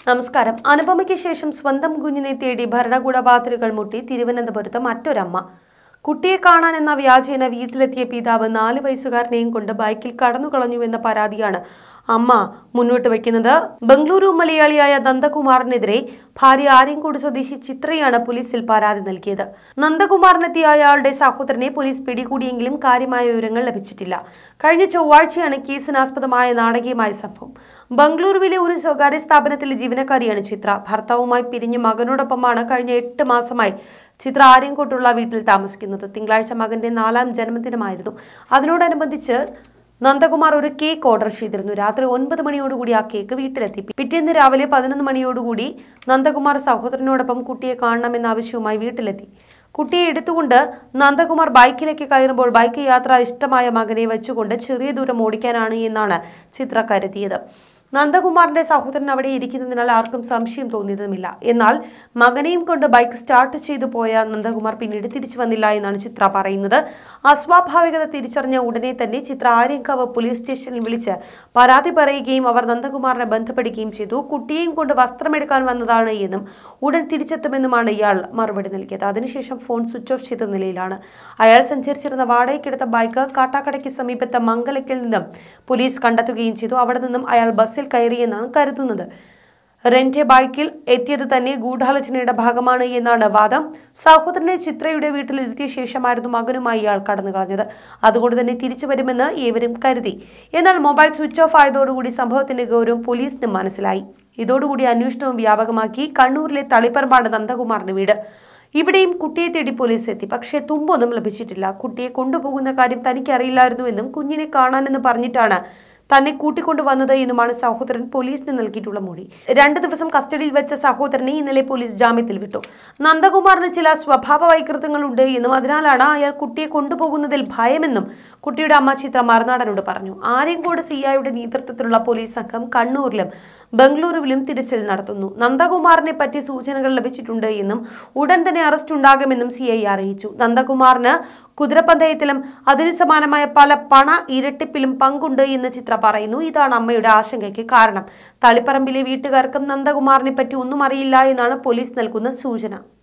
നമസ്കാരം അനുപമയ്ക്ക് ശേഷം സ്വന്തം കുഞ്ഞിനെ തേടി ഭരണകൂട ബാധിരുകൾ മുട്ടി തിരുവനന്തപുരത്ത് മറ്റൊരമ്മ കുട്ടിയെ കാണാൻ എന്ന വ്യാജേന വീട്ടിലെത്തിയ പിതാവ് നാല് വയസ്സുകാരനെയും കൊണ്ട് ബൈക്കിൽ കടന്നുകളഞ്ഞുവെന്ന പരാതിയാണ് അമ്മ മുന്നോട്ട് വയ്ക്കുന്നത് ബംഗളൂരു മലയാളിയായ നന്ദകുമാറിനെതിരെ ഭാര്യ ആര്യങ്കോട് സ്വദേശി ചിത്രയാണ് പോലീസിൽ പരാതി നൽകിയത് നന്ദകുമാറിനെത്തിയ അയാളുടെ സഹോദരനെ പോലീസ് പിടികൂടിയെങ്കിലും കാര്യമായ വിവരങ്ങൾ ലഭിച്ചിട്ടില്ല കഴിഞ്ഞ ചൊവ്വാഴ്ചയാണ് കേസിനാസ്പദമായ നാടകീയമായ സംഭവം ബംഗളൂരുവിലെ ഒരു സ്വകാര്യ സ്ഥാപനത്തിലെ ജീവനക്കാരിയാണ് ചിത്ര ഭർത്താവുമായി പിരിഞ്ഞ് മകനോടൊപ്പമാണ് കഴിഞ്ഞ എട്ട് മാസമായി ചിത്ര ആര്യങ്കോട്ടുള്ള വീട്ടിൽ താമസിക്കുന്നത് തിങ്കളാഴ്ച മകന്റെ നാലാം ജന്മദിനമായിരുന്നു അതിനോടനുബന്ധിച്ച് നന്ദകുമാർ ഒരു കേക്ക് ഓർഡർ ചെയ്തിരുന്നു രാത്രി ഒൻപത് മണിയോടുകൂടി ആ കേക്ക് വീട്ടിലെത്തി പിറ്റേന്ന് രാവിലെ പതിനൊന്ന് മണിയോടുകൂടി നന്ദകുമാർ സഹോദരനോടൊപ്പം കുട്ടിയെ കാണണമെന്ന ആവശ്യവുമായി വീട്ടിലെത്തി കുട്ടിയെ എടുത്തുകൊണ്ട് നന്ദകുമാർ ബൈക്കിലേക്ക് കയറുമ്പോൾ ബൈക്ക് യാത്ര ഇഷ്ടമായ മകനെ വെച്ചുകൊണ്ട് ചെറിയ ദൂരം ഓടിക്കാനാണ് എന്നാണ് ചിത്ര കരുതിയത് നന്ദകുമാറിന്റെ സഹോദരൻ അവിടെ ഇരിക്കുന്നതിനാൽ ആർക്കും സംശയം തോന്നിയതുമില്ല എന്നാൽ മകനെയും കൊണ്ട് ബൈക്ക് സ്റ്റാർട്ട് ചെയ്തു പോയ നന്ദകുമാർ പിന്നീട് തിരിച്ചു വന്നില്ല എന്നാണ് ചിത്ര പറയുന്നത് അസ്വാഭാവികത തിരിച്ചറിഞ്ഞ ഉടനെ തന്നെ ചിത്ര ആര്യങ്കാവ് പോലീസ് സ്റ്റേഷനിൽ വിളിച്ച് പരാതി പറയുകയും അവർ നന്ദകുമാറിനെ ബന്ധപ്പെടുകയും ചെയ്തു കുട്ടിയെയും കൊണ്ട് വസ്ത്രമെടുക്കാൻ വന്നതാണ് എന്നും ഉടൻ തിരിച്ചെത്തുമെന്നുമാണ് ഇയാൾ മറുപടി നൽകിയത് അതിനുശേഷം ഫോൺ സ്വിച്ച് ഓഫ് ചെയ്ത നിലയിലാണ് അയാൾ സഞ്ചരിച്ചിരുന്ന വാടകയ്ക്കെടുത്ത ബൈക്ക് കാട്ടാക്കടയ്ക്ക് സമീപത്തെ മംഗലയ്ക്കിൽ നിന്നും പോലീസ് കണ്ടെത്തുകയും ചെയ്തു അവിടെ നിന്നും അയാൾ ബസ്സിൽ കയറിയെന്നാണ് കരുതുന്നത് റെന്റ് ബൈക്കിൽ എത്തിയത് തന്നെ ഗൂഢാലോചനയുടെ ഭാഗമാണ് എന്നാണ് വാദം സഹോദരനെ ചിത്രയുടെ വീട്ടിൽ ഇരുത്തിയ ശേഷമായിരുന്നു മകനുമായി ഇയാൾ കടന്നു കളഞ്ഞത് അതുകൊണ്ട് തന്നെ തിരിച്ചു വരുമെന്ന് ഏവരും കരുതി എന്നാൽ മൊബൈൽ സ്വിച്ച് ഓഫ് ആയതോടുകൂടി സംഭവത്തിന്റെ ഗൗരവം പോലീസിന് മനസ്സിലായി ഇതോടുകൂടി അന്വേഷണവും വ്യാപകമാക്കി കണ്ണൂരിലെ തളിപ്പറമ്പാണ് നന്ദകുമാറിന്റെ വീട് ഇവിടെയും കുട്ടിയെ തേടി പോലീസ് എത്തി പക്ഷേ തുമ്പൊന്നും ലഭിച്ചിട്ടില്ല കുട്ടിയെ കൊണ്ടുപോകുന്ന കാര്യം തനിക്ക് അറിയില്ലായിരുന്നുവെന്നും കുഞ്ഞിനെ കാണാനെന്ന് പറഞ്ഞിട്ടാണ് തന്നെ കൂട്ടിക്കൊണ്ടുവന്നത് എന്നുമാണ് സഹോദരൻ പോലീസിന് നൽകിയിട്ടുള്ള മൊഴി രണ്ട് ദിവസം കസ്റ്റഡിയിൽ വെച്ച സഹോദരനെ ഇന്നലെ പോലീസ് ജാമ്യത്തിൽ വിട്ടു നന്ദകുമാറിന് ചില സ്വഭാവ വൈകൃതങ്ങളുണ്ട് എന്നും അതിനാലാണ് അയാൾ കുട്ടിയെ കൊണ്ടുപോകുന്നതിൽ ഭയമെന്നും കുട്ടിയുടെ അമ്മ ചിത്ര മറുനാടനോട് പറഞ്ഞു ആര്യങ്കോട് സിഐയുടെ നേതൃത്വത്തിലുള്ള പോലീസ് സംഘം കണ്ണൂരിലും ബംഗളൂരുവിലും തിരച്ചിൽ നടത്തുന്നു നന്ദകുമാറിനെ പറ്റി സൂചനകൾ ലഭിച്ചിട്ടുണ്ട് എന്നും ഉടൻ തന്നെ അറസ്റ്റ് ഉണ്ടാകുമെന്നും സി ഐ അറിയിച്ചു നന്ദകുമാറിന് കുതിരപ്പന്തയത്തിലും അതിന് സമാനമായ പല പണ ഇരട്ടിപ്പിലും പങ്കുണ്ട് എന്ന് ചിത്ര പറയുന്നു ഇതാണ് അമ്മയുടെ ആശങ്കയ്ക്ക് കാരണം തളിപ്പറമ്പിലെ വീട്ടുകാർക്കും നന്ദകുമാറിനെ പറ്റി ഒന്നും അറിയില്ല എന്നാണ് പോലീസ് നൽകുന്ന സൂചന